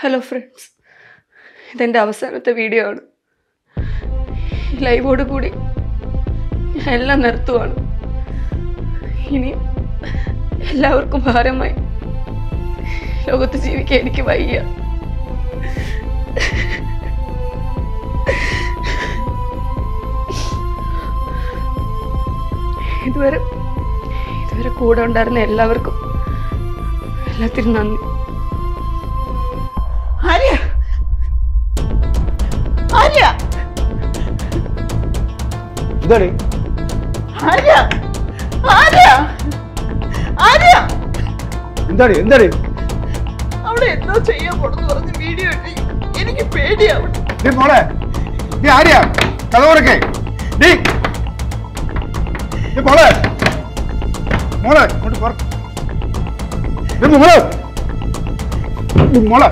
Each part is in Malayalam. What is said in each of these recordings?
ഹലോ ഫ്രണ്ട്സ് ഇതെൻ്റെ അവസാനത്തെ വീഡിയോ ആണ് ഈ ലൈവോട് കൂടി ഞാൻ എല്ലാം നിർത്തുവാണ് ഇനി എല്ലാവർക്കും ഭാരമായി ലോകത്ത് ജീവിക്കാൻ എനിക്ക് വയ്യ ഇതുവരെ ഇതുവരെ കൂടെ ഉണ്ടായിരുന്ന എല്ലാവർക്കും എല്ലാത്തിനും നന്ദി ആര്യ ആര്യ ഇതാണ് ആര്യ ആര്യ ആര്യ എന്താണ് എന്താണ് അവിടെ എന്തോ ചെയ്യാൻ പോണെന്ന് പറഞ്ഞ് വീഡിയോ ഇട്ട് എനിക്ക് പേടിയാവും നീ മോളെ നീ ആര്യ കഥ തുറക്കേ നീ നീ മോളെ മോളെ ഇങ്ങോട്ട് പറ നീ മോളെ നീ മോളെ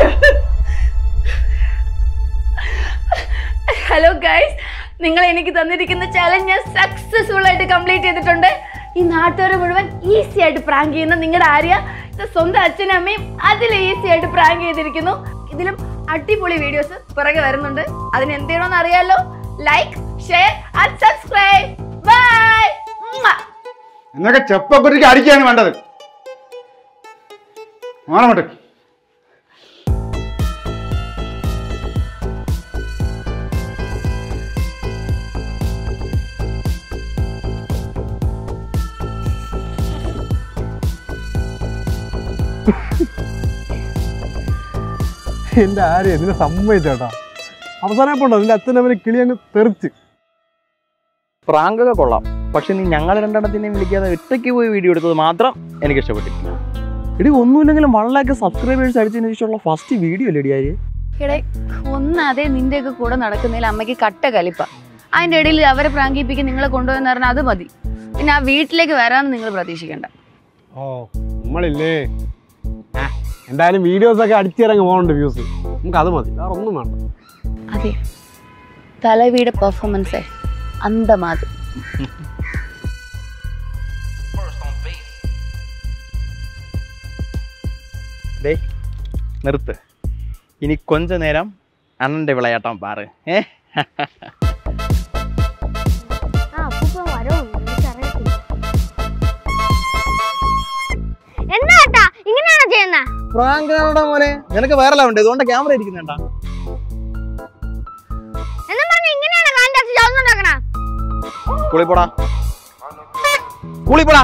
ഹലോ ഗൈസ് നിങ്ങൾ എനിക്ക് തന്നിരിക്കുന്ന ചലഞ്ച് ഞാൻ സക്സസ്ഫുൾ ആയിട്ട് കംപ്ലീറ്റ് ചെയ്തിട്ടുണ്ട് ഈ നാട്ടുകാരെ മുഴുവൻ ഈസി ആയിട്ട് പ്രാങ്ക് ചെയ്യുന്ന നിങ്ങളുടെ ആര്യ ഇത് സ്വന്തം അച്ഛനും അമ്മയും അതിൽ ഈസി ആയിട്ട് പ്രാങ്ക് ചെയ്തിരിക്കുന്നു ഇതിലും അടിപൊളി വീഡിയോസ് പുറകെ വരുന്നുണ്ട് അതിന് എന്ത് ചെയ്യണമെന്ന് അറിയാലോ like share and subscribe bye എന്നൊക്കെ ചെപ്പൊക്കെ അടിക്കുകയാണ് വേണ്ടത് മാറമട്ടെ എൻ്റെ ആര്യ നിന്നെ സമ്മതിച്ചേട്ടാ അവസാനം പോണ്ടോ നിന്റെ അച്ഛനവനെ കിളി അങ്ങ് തെറിച്ച് പ്രാങ്കൊക്കെ കൊള്ളാം പക്ഷെ നീ ഞങ്ങൾ രണ്ടെണ്ണത്തിനെയും വിളിക്കാതെ ഒറ്റയ്ക്ക് പോയി വീഡിയോ എടുത്തത് മാത്രം എനിക്ക് ഇഷ്ടപ്പെട്ടിട്ടില്ല എടി ഒന്നുമില്ലെങ്കിലും വൺ ലാക്ക് സബ്സ്ക്രൈബേഴ്സ് അടിച്ചതിന് ശേഷമുള്ള ഫസ്റ്റ് വീഡിയോ അല്ലേ ആര് എടേ ഒന്നതേ നിന്റെയൊക്കെ കൂടെ നടക്കുന്നതിൽ അമ്മയ്ക്ക് കട്ട കലിപ്പ അതിന്റെ ഇടയിൽ അവരെ പ്രാങ്കിപ്പിക്കാൻ നിങ്ങളെ കൊണ്ടുപോയെന്ന് പറഞ്ഞാൽ അത് മതി പിന്നെ ആ വീട്ടിലേക്ക് വരാമെന്ന് നിങ്ങൾ പ്രതീക്ഷിക്കണ്ട ഓ നമ്മളില്ലേ ആ, എന്തായാലും വീഡിയോസ് ഒക്കെ അടിച്ചിറങ്ങി പോകുന്നുണ്ട് വ്യൂസ് നമുക്ക് അത് മതി വേറെ ഒന്നും വേണ്ട അതെ തലവിയുടെ പെർഫോമൻസ് അന്തമാത് ഡേ നിർത്ത് ഇനി കൊഞ്ച നേരം അണ്ണന്റെ വിളയാട്ടം പാറ് ഏ എന്താ ഇങ്ങനെയാണോ ചെയ്യുന്ന പ്രാങ്ക് കാണടാ മോനെ നിനക്ക് വൈറലാവണ്ടേ ഇതുകൊണ്ട് ക്യാമറ ഇരിക്കുന്നുണ്ടാ എന്ന് പറഞ്ഞ ഇങ്ങനെയാണ് കാണിച്ചു ചോദിച്ചുണ്ടാക്കണ സ്കൂളിൽ പോടാ സ്കൂളിൽ പോടാ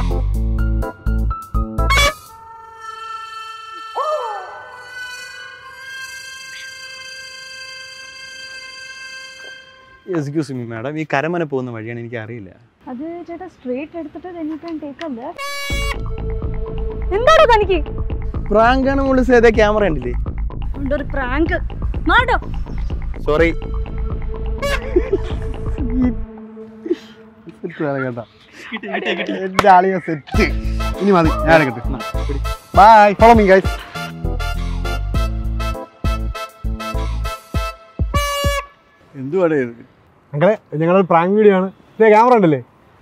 എക്സ്ക്യൂസ് മീ മാഡം ഈ കരമന പോകുന്ന വഴിയാണ് എനിക്ക് അറിയില്ല അത് ചേട്ടാ സ്ട്രേറ്റ് എടുത്തിട്ട് then ടേക്കല്ലേ എന്താണോ തനിക്ക് പ്രാങ്ക് ആണ് മുകളിൽ സേത ക്യാമറ ഉണ്ടില്ലേ ഒരു പ്രാങ്ക് മാട്ടോ സോറി സെറ്റ് വേണം കേട്ടാ എൻ്റെ ആളിയെ സെറ്റ് ഇനി മതി ഞാൻ എടുക്കട്ടെ ബൈ ഫോളോ മീ ഗൈസ് എന്തുവാടേ ഇത് അങ്ങനെ ഞങ്ങളൊരു പ്രാങ്ക് വീഡിയോ ആണ് ഇതേ ക്യാമറ ഉണ്ടല്ലേ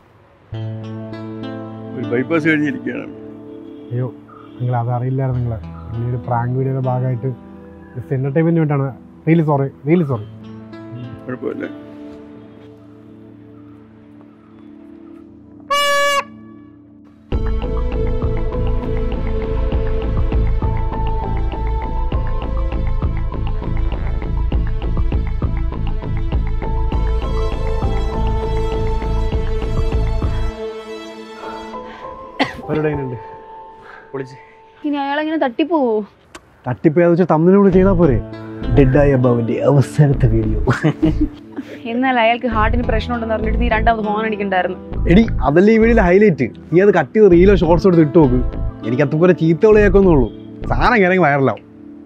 ഒരു ബൈപ്പാസ് കഴിഞ്ഞിരിക്കുകയാണ് അയ്യോ നിങ്ങൾ അത് അറിയില്ലായിരുന്നു നിങ്ങൾ പിന്നീട് പ്രാങ്ക് വീഡിയോയുടെ ഭാഗമായിട്ട് ജസ്റ്റ് എൻ്റർടൈൻമെൻറ്റ് വേണ്ടിയാണ് റിയലി സോറി റിയലി സോറി കുഴപ്പമില്ല ഒരു ഉണ്ട് പൊളിച്ച് ഇനി അയാളെങ്ങനെ തട്ടിപ്പോവോ തട്ടിപ്പോയാന്ന് വെച്ചാൽ തമ്മിലൂടെ ചെയ്താൽ പോരെ ഡെഡായ അബാവിൻ്റെ അവസാനത്തെ വീഡിയോ എന്നാൽ അയാൾക്ക് ഹാർട്ടിന് പ്രശ്നമുണ്ടെന്ന് പറഞ്ഞിട്ട് നീ രണ്ടാമത് ഫോൺ അടിക്കണ്ടായിരുന്നു എടി അതല്ലേ ഈ വീഡിയോയിലെ ഹൈലൈറ്റ് നീ അത് കട്ട് ചെയ്ത് റീലോ ഷോർട്സ് എടുത്ത് ഇട്ട് നോക്ക് എനിക്ക് അത്രപോലെ ചീത്തകൾ കേൾക്കുന്നുള്ളൂ സാധനം ഇങ്ങനെ വൈറലാവും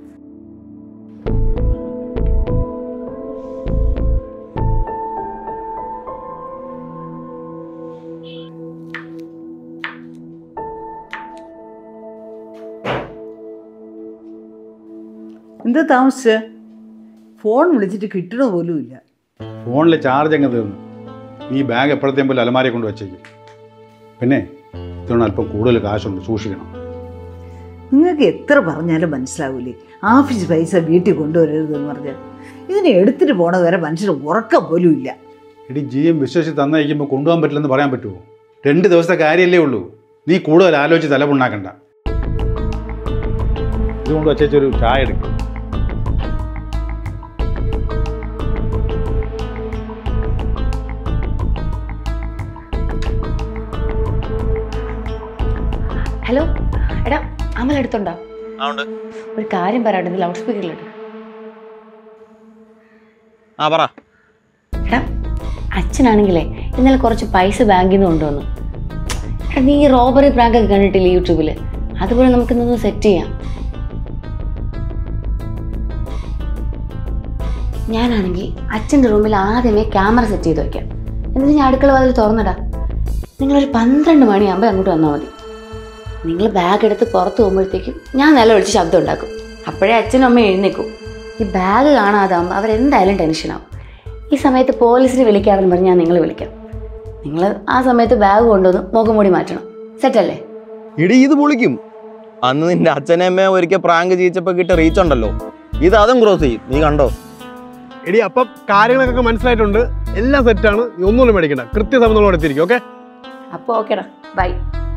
എന്താ താമസിച്ച് ഫോൺ വിളിച്ചിട്ട് കിട്ടണ പോലും ഇല്ല ഫോണിൽ ചാർജ് അങ്ങ് തീർന്നു നീ ബാഗ് എപ്പോഴത്തേയും പോലെ അലമാരെ കൊണ്ട് വെച്ചേക്കും പിന്നെ ഇത്തവണ അല്പം കൂടുതൽ കാശുണ്ട് സൂക്ഷിക്കണം നിങ്ങൾക്ക് എത്ര പറഞ്ഞാലും മനസ്സിലാവൂലേ ആഫീസ് പൈസ വീട്ടിൽ കൊണ്ടുവരരുതെന്ന് പറഞ്ഞാൽ ഇതിനെ എടുത്തിട്ട് പോണത് വരെ മനുഷ്യന് ഉറക്കം പോലും ഇല്ല എടി ജിയും വിശ്വസിച്ച് തന്നയക്കുമ്പോൾ കൊണ്ടുപോകാൻ പറ്റില്ലെന്ന് പറയാൻ പറ്റുമോ രണ്ട് ദിവസത്തെ കാര്യമല്ലേ ഉള്ളൂ നീ കൂടുതൽ ആലോചിച്ച് തലപുണ്ണാക്കണ്ട ഇതുകൊണ്ട് വച്ചൊരു ചായ എടുക്കും ഹലോ എടാ അമൽ എടുത്തുണ്ടോ ആ ഉണ്ട് ഒരു കാര്യം പറയാണ്ട് ലൗഡ് സ്പീക്കറിലിട്ട് ആ പറ എടാ അച്ഛനാണെങ്കിലേ ഇന്നലെ കുറച്ച് പൈസ ബാങ്കിൽ നിന്ന് കൊണ്ടുവന്നു എടാ നീ ഈ റോബറി പ്രാങ്ക് ഒക്കെ കണ്ടിട്ടില്ലേ യൂട്യൂബിൽ അതുപോലെ നമുക്ക് ഇന്നൊന്ന് സെറ്റ് ചെയ്യാം ഞാനാണെങ്കിൽ അച്ഛൻ്റെ റൂമിൽ ആദ്യമേ ക്യാമറ സെറ്റ് ചെയ്ത് വയ്ക്കാം എന്നിട്ട് ഞാൻ അടുക്കള വാതിൽ തുറന്നിടാ നിങ്ങളൊരു പന്ത്രണ്ട് മണിയാകുമ്പോൾ അങ്ങോട്ട് വന്നാൽ മതി നിങ്ങൾ ബാഗ് എടുത്ത് പുറത്ത് പോകുമ്പോഴത്തേക്കും ഞാൻ നില വിളിച്ച് ശബ്ദം ഉണ്ടാക്കും അപ്പോഴേ അച്ഛനും അമ്മയും എഴുന്നേക്കും ഈ ബാഗ് കാണാതാകുമ്പോൾ അവരെന്തായാലും ടെൻഷനാവും ഈ സമയത്ത് പോലീസിനെ വിളിക്കാമെന്ന് പറഞ്ഞ് ഞാൻ നിങ്ങളെ വിളിക്കാം നിങ്ങൾ ആ സമയത്ത് ബാഗ് കൊണ്ടുവന്ന് മുഖംമൂടി മാറ്റണം സെറ്റല്ലേ ഇടി ഇത് പൊളിക്കും അന്ന് നിന്റെ അച്ഛനെ അമ്മയെ ഒരിക്കൽ പ്രാങ്ക് ചെയ്യിച്ചപ്പോൾ കിട്ടിയ റീച്ച് ഉണ്ടല്ലോ ഇത് അതും ക്രോസ് ചെയ്യും നീ കണ്ടോ എടി അപ്പം കാര്യങ്ങളൊക്കെ മനസ്സിലായിട്ടുണ്ട് എല്ലാം സെറ്റാണ് നീ ഒന്നുകൂടി മേടിക്കണ്ട കൃത്യസമയത്തോടെ എത്തിയിരിക്കും ഓക്കെ അപ്പോൾ ഓക്കേടാ ബൈ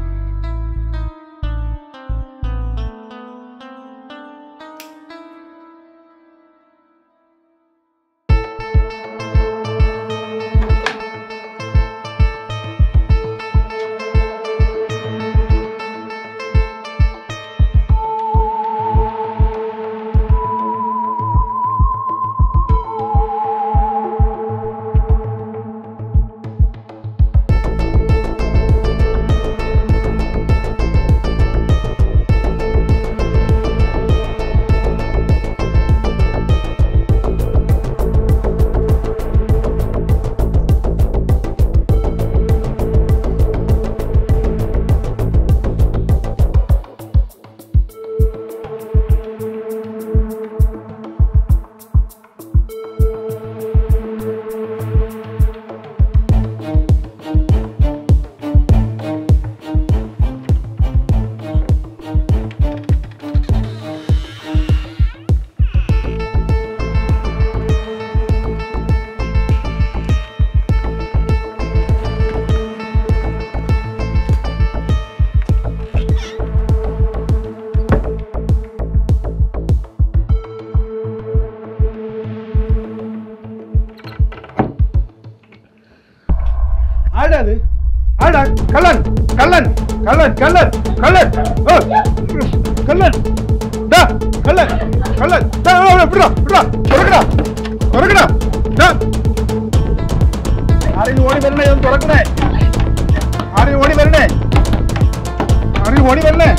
ആടാ അത് ആടാ കള്ളൻ കള്ളൻ കള്ളൻ കള്ളൻ കള്ളൻ ഓ, കള്ളൻ ദാ, കള്ളൻ കള്ളൻ ദാ, ഓ, ഓ, വിടടാ, വിടടാ, തുറക്കടാ തുറക്കടാ ദാ. ആരെങ്കിലും ഓടി വരണേ ഒന്ന് തുറക്കണേ ആരെങ്കിലും ഓടി വരണേ ആരെങ്കിലും ഓടി വരണേ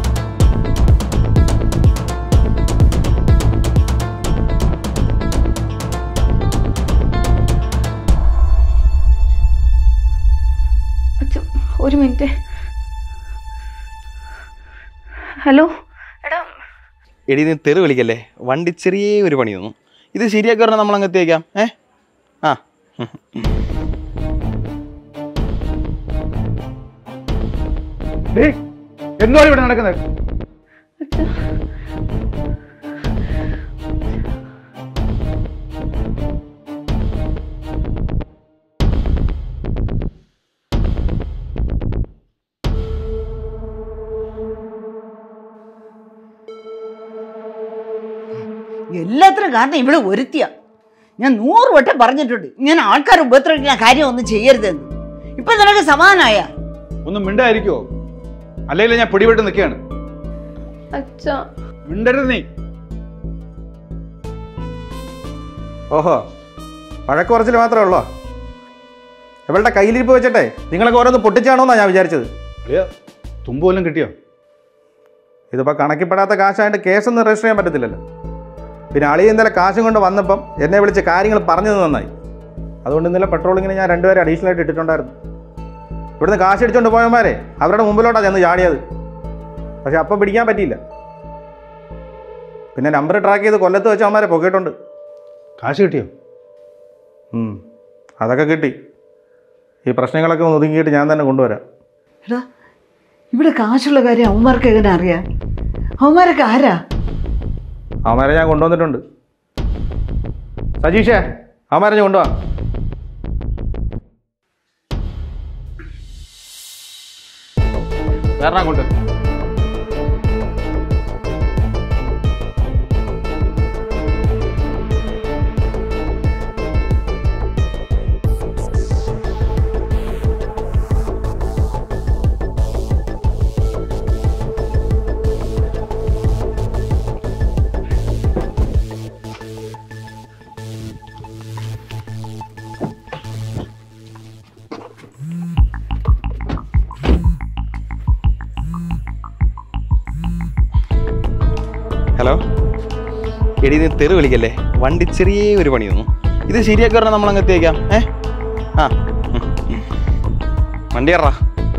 അച്ഛോ, ഒരു മിനിറ്റ് ഹലോ എടാ എടി നീ തെറി വിളിക്കല്ലേ വണ്ടി ചെറിയ ഒരു പണി തന്നു ഇത് ശരിയാക്കി പറഞ്ഞാൽ നമ്മൾ അങ്ങ് എത്തിയേക്കാം ഏ ആ ഉം. ഡേയ്, എന്തുവാണ് ഇവിടെ നടക്കുന്നത് അച്ഛാ എല്ലാത്തിനും കാരണം ഇവിടെ ഒരുത്തിയ ഞാൻ നൂറ് വട്ടം പറഞ്ഞിട്ടുണ്ട് ഇങ്ങനെ ആൾക്കാർ ഉപദ്രവിക്കുന്ന കാര്യം ഒന്നും ചെയ്യരുതെന്ന് ഇപ്പൊ നിനക്ക് സമാധാനായ ഒന്നും മിണ്ടായിരിക്കുമോ അല്ലെങ്കിൽ ഞാൻ പിടിപെട്ട് നിൽക്കുകയാണ് അച്ഛാ മിണ്ടരുത് നീ ഓഹോ വഴക്ക് കുറച്ചിൽ മാത്രമേ ഉള്ളോ ഇവളുടെ കയ്യിലിരിപ്പ് വെച്ചിട്ടെ നിങ്ങളൊക്കെ ഓരോന്ന് പൊട്ടിച്ചാണോന്നാണ് ഞാൻ വിചാരിച്ചത് അളിയ തുമ്പ് വല്ലതും കിട്ടിയോ ഇതിപ്പോൾ കണക്കിപ്പെടാത്ത കാശായിട്ട് കേസൊന്നും രജിസ്റ്റർ ചെയ്യാൻ പറ്റത്തില്ലല്ലോ പിന്നെ അളിയ ഇന്നലെ കാശും കൊണ്ട് വന്നപ്പം എന്നെ വിളിച്ച് കാര്യങ്ങൾ പറഞ്ഞത് നന്നായി അതുകൊണ്ട് ഇന്നലെ പെട്രോളിങ്ങിന് ഞാൻ രണ്ടുപേരെ അഡീഷണൽ ആയിട്ട് ഇട്ടിട്ടുണ്ടായിരുന്നു ഇവിടുന്ന് കാശ് അടിച്ചുകൊണ്ട് പോയമാരെ അവരുടെ മുമ്പിലോട്ടാണ് ചെന്ന് ചാടിയത് പക്ഷെ അപ്പം പിടിക്കാൻ പറ്റിയില്ല പിന്നെ നമ്പർ ട്രാക്ക് ചെയ്ത് കൊല്ലത്ത് വെച്ച് അവന്മാരെ പൊക്കിയിട്ടുണ്ട് കാശ് കിട്ടിയോ ഉം. അതൊക്കെ കിട്ടി ഈ പ്രശ്നങ്ങളൊക്കെ ഒന്ന് ഒതുങ്ങിയിട്ട് ഞാൻ തന്നെ കൊണ്ടുവരാം എടാ ഇവിടെ കാശുള്ള കാര്യം അവന്മാർക്ക് എങ്ങനെ അറിയാം അവന്മാരൊക്കെ ആരാ അവന്മാരെ ഞാൻ കൊണ്ടുവന്നിട്ടുണ്ട് സജീഷേ അവന്മാരെ ഞാൻ കൊണ്ടുപോവാ വേറെ കൊണ്ട് ഹലോ എടി നീ തെറി വിളിക്കല്ലേ വണ്ടി ചെറിയ ഒരു പണി തന്നു ഇത് ശരിയാക്കി പറഞ്ഞാൽ നമ്മൾ അങ്ങ് എത്തിയേക്കാം ഏ ആ ഉം. വണ്ടി കയറാ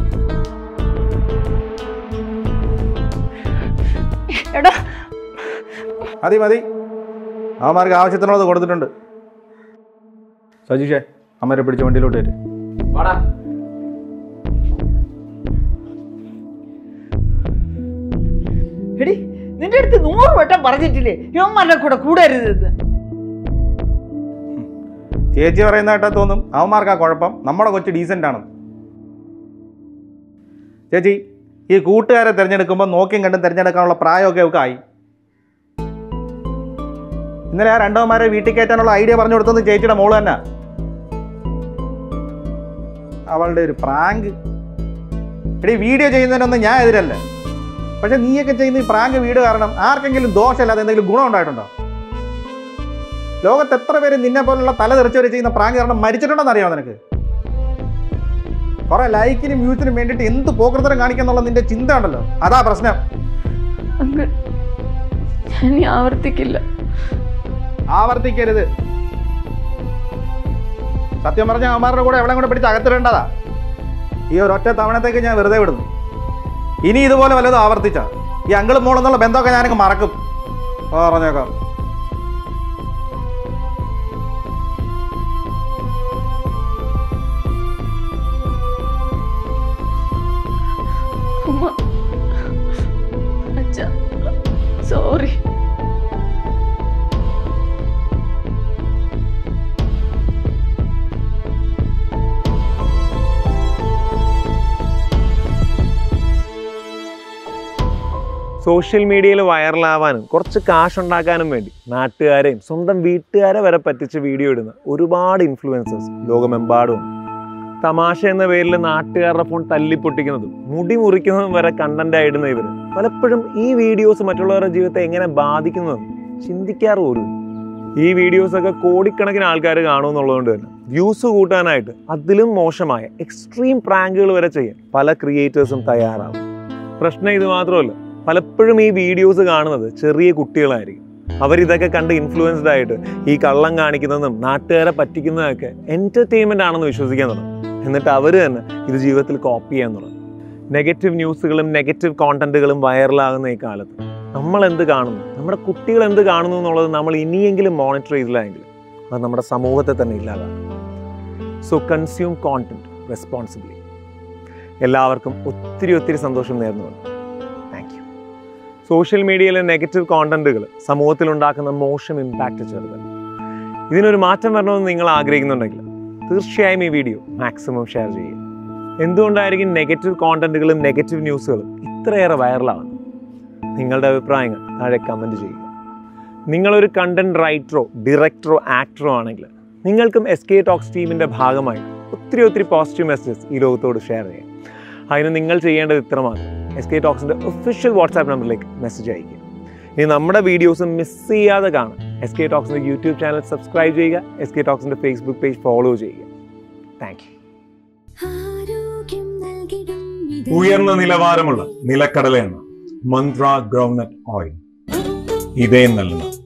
എടാ മതി മതി അവന്മാർക്ക് ആവശ്യത്തിനുള്ളത് കൊടുത്തിട്ടുണ്ട് സജീഷേ അമ്മരെ പിടിച്ച് വണ്ടിയിലോട്ട് വരും എടി നിന്റെ അടുത്ത് നൂറ് വട്ടം പറഞ്ഞിട്ടില്ലേ ഇവന്മാരുടെ കൂടെ കൂടരുതെന്ന് ചേച്ചി പറയുന്ന കേട്ടാ തോന്നും അവന്മാർക്കാ കുഴപ്പം നമ്മുടെ കൊച്ചു ഡീസൻ്റ് ആണ് ചേച്ചി ഈ കൂട്ടുകാരെ തിരഞ്ഞെടുക്കുമ്പോൾ നോക്കിയും കണ്ടും തിരഞ്ഞെടുക്കാനുള്ള പ്രായമൊക്കെ ഒക്കെ ആയി ഇന്നലെ ആ രണ്ടോമാരെ വീട്ടിൽ കയറ്റാനുള്ള ഐഡിയ പറഞ്ഞു കൊടുത്തത് ചേച്ചിയുടെ മോള് തന്നെ അവളുടെ ഒരു പ്രാങ്ക് എടി വീഡിയോ ചെയ്യുന്നതിനൊന്നും ഞാൻ എതിരല്ല പക്ഷെ നീയൊക്കെ ചെയ്യുന്ന ഈ പ്രാങ്ക് വീഡിയോ കാരണം ആർക്കെങ്കിലും ദോഷമല്ലാതെ എന്തെങ്കിലും ഗുണം ഉണ്ടായിട്ടുണ്ടോ ലോകത്ത് എത്ര പേര് നിന്നെ പോലുള്ള തല തെറിച്ചവർ ചെയ്യുന്ന പ്രാങ്ക് കാരണം മരിച്ചിട്ടുണ്ടെന്ന് അറിയാമോ നിനക്ക് കുറെ ലൈക്കിനും വ്യൂസിനും വേണ്ടിയിട്ട് എന്ത് പോക്കൃതരം കാണിക്കാന്നുള്ള നിന്റെ ചിന്ത ഉണ്ടല്ലോ അതാ പ്രശ്നം അങ്കിൾ ഞാൻ ഇനി ആവർത്തിക്കില്ല ആവർത്തിക്കരുത് സത്യം പറഞ്ഞ അവന്മാരുടെ കൂടെ എവിടെ കൂടെ പിടിച്ച് അകത്തിടേണ്ടതാ ഈ ഒരൊറ്റ തവണത്തേക്ക് ഞാൻ വെറുതെ വിടുന്നു ഇനി ഇതുപോലെ വല്ലതും ആവർത്തിച്ച ഈ അങ്കിളും മോളെന്നുള്ള ബന്ധമൊക്കെ ഞാനങ്ങ് മറക്കും പറഞ്ഞേക്കാം ഉമ്മ അച്ഛ സോറി സോഷ്യൽ മീഡിയയിൽ വൈറലാവാനും കുറച്ച് കാശുണ്ടാക്കാനും വേണ്ടി നാട്ടുകാരെയും സ്വന്തം വീട്ടുകാരെ വരെ പറ്റിച്ച് വീഡിയോ ഇടുന്ന ഒരുപാട് ഇൻഫ്ലുവൻസേഴ്സ് ലോകമെമ്പാടും തമാശ എന്ന പേരിൽ നാട്ടുകാരുടെ ഫോൺ തല്ലിപ്പൊട്ടിക്കുന്നതും മുടി മുറിക്കുന്നതും വരെ കണ്ടന്റ് ആയിടുന്ന ഇവർ പലപ്പോഴും ഈ വീഡിയോസ് മറ്റുള്ളവരുടെ ജീവിതത്തെ എങ്ങനെ ബാധിക്കുന്നതെന്ന് ചിന്തിക്കാറ് പോലും ഇല്ല. ഈ വീഡിയോസ് ഒക്കെ കോടിക്കണക്കിന് ആൾക്കാർ കാണുമെന്നുള്ളതുകൊണ്ട് തന്നെ വ്യൂസ് കൂട്ടാനായിട്ട് അതിലും മോശമായ എക്സ്ട്രീം പ്രാങ്കുകൾ വരെ ചെയ്യാൻ പല ക്രിയേറ്റേഴ്സും തയ്യാറാവും പ്രശ്നം ഇത് മാത്രമല്ല പലപ്പോഴും ഈ വീഡിയോസ് കാണുന്നത് ചെറിയ കുട്ടികളായിരിക്കും അവരിതൊക്കെ കണ്ട് ഇൻഫ്ലുവൻസ്ഡ് ആയിട്ട് ഈ കള്ളം കാണിക്കുന്നതും നാട്ടുകാരെ പറ്റിക്കുന്നതൊക്കെ എൻ്റർടൈൻമെൻ്റ് ആണെന്ന് വിശ്വസിക്കാൻ തുടങ്ങും എന്നിട്ട് അവർ തന്നെ ഇത് ജീവിതത്തിൽ കോപ്പി ചെയ്യാൻ തുടങ്ങും നെഗറ്റീവ് ന്യൂസുകളും നെഗറ്റീവ് കോണ്ടന്റുകളും വൈറലാകുന്ന ഈ കാലത്ത് നമ്മൾ എന്ത് കാണുന്നു നമ്മുടെ കുട്ടികൾ എന്ത് കാണുന്നു എന്നുള്ളത് നമ്മൾ ഇനിയെങ്കിലും മോണിറ്റർ ചെയ്തില്ലെങ്കിൽ അത് നമ്മുടെ സമൂഹത്തെ തന്നെ ഇല്ലാതാക്കും സോ കൺസ്യൂം കോണ്ടന്റ് റെസ്പോൺസിബിളി എല്ലാവർക്കും ഒത്തിരി ഒത്തിരി സന്തോഷം നേർന്നുകൊണ്ട് താങ്ക് യു സോഷ്യൽ മീഡിയയിലെ നെഗറ്റീവ് കോണ്ടന്റുകൾ സമൂഹത്തിലുണ്ടാക്കുന്ന മോശം ഇമ്പാക്റ്റ് ചെറുതല്ല ഇതിനൊരു മാറ്റം വരണമെന്ന് നിങ്ങൾ ആഗ്രഹിക്കുന്നുണ്ടെങ്കിൽ തീർച്ചയായും ഈ വീഡിയോ മാക്സിമം ഷെയർ ചെയ്യുക എന്തുകൊണ്ടായിരിക്കും നെഗറ്റീവ് കോണ്ടന്റുകളും നെഗറ്റീവ് ന്യൂസുകളും ഇത്രയേറെ വൈറലാവുന്നത് നിങ്ങളുടെ അഭിപ്രായങ്ങൾ താഴെ കമൻറ്റ് ചെയ്യുക നിങ്ങളൊരു കണ്ടന്റ് റൈറ്ററോ ഡയറക്ടറോ ആക്ടറോ ആണെങ്കിൽ നിങ്ങൾക്കും എസ് കെ ടോക്സ് ടീമിൻ്റെ ഭാഗമായി ഒത്തിരി ഒത്തിരി പോസിറ്റീവ് മെസ്സേജസ് ഈ ലോകത്തോട് ഷെയർ ചെയ്യാം അതിന് നിങ്ങൾ ചെയ്യേണ്ടത് ഇത്ര മാത്രം എസ് കെ ടോക്സിൻ്റെ ഒഫീഷ്യൽ വാട്സാപ്പ് നമ്പറിലേക്ക് മെസ്സേജ് അയക്കുക ഇനി നമ്മുടെ വീഡിയോസ് മിസ് ചെയ്യാതെ കാണാം എസ് കെ ടോക്സിൻ്റെ യൂട്യൂബ് ചാനൽ സബ്സ്ക്രൈബ് ചെയ്യുക എസ് കെ ടോക്സിൻ്റെ ഫേസ്ബുക്ക് പേജ് ഫോളോ ചെയ്യുക താങ്ക് യു ഉയർന്ന നിലവാരമുള്ള നിലക്കടലയാണ് മന്ത്ര ഗ്രൗണ്ട്നട്ട് ഓയിൽ ഇതേ നൽകുന്ന